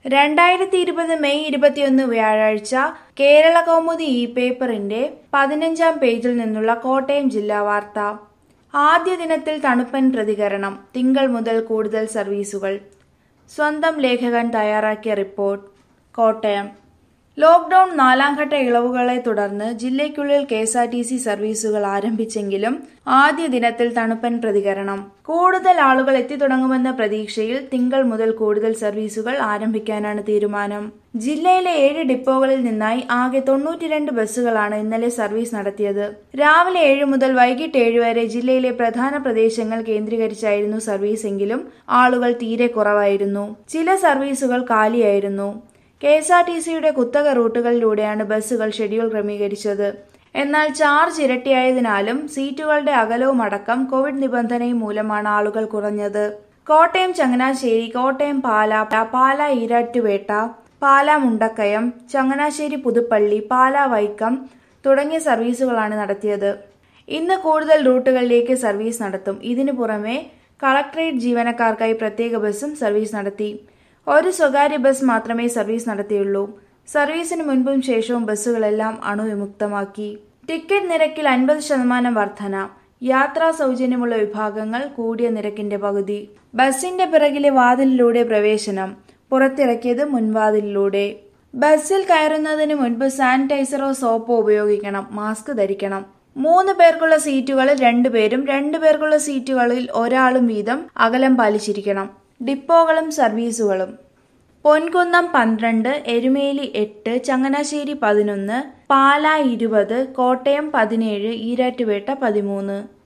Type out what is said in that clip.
രണ്ടായിരത്തി ഇരുപത് മെയ് ഇരുപത്തിയൊന്ന് വ്യാഴാഴ്ച കേരള കൗമുദി ഇ പേപ്പറിന്റെ പതിനഞ്ചാം പേജിൽ നിന്നുള്ള കോട്ടയം ജില്ലാ വാർത്ത ആദ്യ ദിനത്തിൽ തണുപ്പൻ പ്രതികരണം തിങ്കൾ മുതൽ കൂടുതൽ സർവീസുകൾ സ്വന്തം ലേഖകൻ തയ്യാറാക്കിയ റിപ്പോർട്ട് കോട്ടയം ലോക്ഡൌൺ നാലാംഘട്ട ഇളവുകളെ തുടർന്ന് ജില്ലയ്ക്കുള്ളിൽ K S R T C സർവീസുകൾ ആരംഭിച്ചെങ്കിലും ആദ്യ ദിനത്തിൽ തണുപ്പൻ പ്രതികരണം കൂടുതൽ ആളുകൾ എത്തിത്തുടങ്ങുമെന്ന പ്രതീക്ഷയിൽ തിങ്കൾ മുതൽ കൂടുതൽ സർവീസുകൾ ആരംഭിക്കാനാണ് തീരുമാനം ജില്ലയിലെ ഏഴ് ഡിപ്പോകളിൽ നിന്നായി ആകെ തൊണ്ണൂറ്റിരണ്ട് ബസ്സുകളാണ് ഇന്നലെ സർവീസ് നടത്തിയത് രാവിലെ ഏഴ് മുതൽ വൈകിട്ട് ഏഴ് വരെ ജില്ലയിലെ പ്രധാന പ്രദേശങ്ങൾ കേന്ദ്രീകരിച്ചായിരുന്നു സർവീസ് എങ്കിലും ആളുകൾ തീരെ കുറവായിരുന്നു ചില സർവീസുകൾ കാലിയായിരുന്നു കെ എസ് ആർ ടി സിയുടെ കുത്തക റൂട്ടുകളിലൂടെയാണ് ബസ്സുകൾ ഷെഡ്യൂൾ ക്രമീകരിച്ചത് എന്നാൽ ചാർജ് ഇരട്ടിയായതിനാലും സീറ്റുകളുടെ അകലവും അടക്കം കോവിഡ് നിബന്ധനയും മൂലമാണ് ആളുകൾ കുറഞ്ഞത് കോട്ടയം ചങ്ങനാശ്ശേരി കോട്ടയം പാല പാല ഈരാറ്റുപേട്ട പാല മുണ്ടക്കയം ചങ്ങനാശ്ശേരി പുതുപ്പള്ളി പാല വൈക്കം തുടങ്ങിയ സർവീസുകളാണ് നടത്തിയത് ഇന്ന് കൂടുതൽ റൂട്ടുകളിലേക്ക് സർവീസ് നടത്തും ഇതിനു പുറമെ കളക്ടറേറ്റ് ജീവനക്കാർക്കായി പ്രത്യേക ബസ്സും സർവീസ് നടത്തി ഒരു സ്വകാര്യ ബസ് മാത്രമേ സർവീസ് നടത്തിയുള്ളൂ സർവീസിന് മുൻപും ശേഷവും ബസ്സുകളെല്ലാം അണുവിമുക്തമാക്കി ടിക്കറ്റ് നിരക്കിൽ അൻപത് ശതമാനം വർധന യാത്രാ സൗജന്യമുള്ള വിഭാഗങ്ങൾ കൂടിയ നിരക്കിന്റെ പകുതി ബസിന്റെ പിറകിലെ വാതിലിലൂടെ പ്രവേശനം പുറത്തിറക്കിയത് മുൻവാതിലിലൂടെ ബസ്സിൽ കയറുന്നതിന് മുൻപ് സാനിറ്റൈസറോ സോപ്പോ ഉപയോഗിക്കണം മാസ്ക് ധരിക്കണം മൂന്ന് പേർക്കുള്ള സീറ്റുകളിൽ രണ്ടുപേരും രണ്ടു പേർക്കുള്ള സീറ്റുകളിൽ ഒരാളും വീതം അകലം പാലിച്ചിരിക്കണം ഡിപ്പോകളും സർവീസുകളും പൊൻകുന്നം പന്ത്രണ്ട് എരുമേലി എട്ട് ചങ്ങനാശ്ശേരി പതിനൊന്ന് പാല ഇരുപത് കോട്ടയം പതിനേഴ് ഈരാറ്റുപേട്ട പതിമൂന്ന്